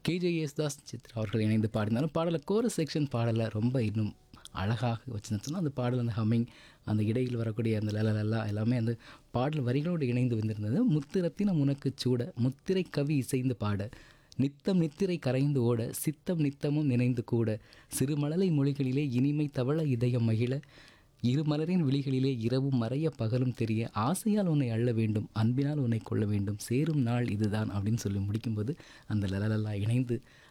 K J Yesudas Chitra அவர்கள் இணைந்து பாடினாலும் பாடலை கோரஸ் செக்ஷன் பாடலை ரொம்ப இன்னும் அழகாக வச்சுருந்துச்சுன்னா அந்த பாடல் அந்த ஹம்மிங் அந்த இடையில் வரக்கூடிய அந்த லலலல்லா எல்லாமே அந்த பாடல் வரிகளோடு இணைந்து வந்திருந்தது முத்திரத்தினம் உனக்கு சூட முத்திரை கவி இசைந்து பாட நித்தம் நித்திரை கரைந்து ஓட சித்தம் நித்தமும் நினைந்து கூட சிறுமலலை மொழிகளிலே இனிமை தவள இதயம் மகிழ இருமலரின் விழிகளிலே இரவும் மறைய பகலும் தெரிய ஆசையால் உன்னை அள்ள வேண்டும் அன்பினால் உன்னை கொள்ள வேண்டும் சேரும் நாள் இதுதான் அப்படின்னு சொல்லி முடிக்கும்போது அந்த லலலல்லா இணைந்து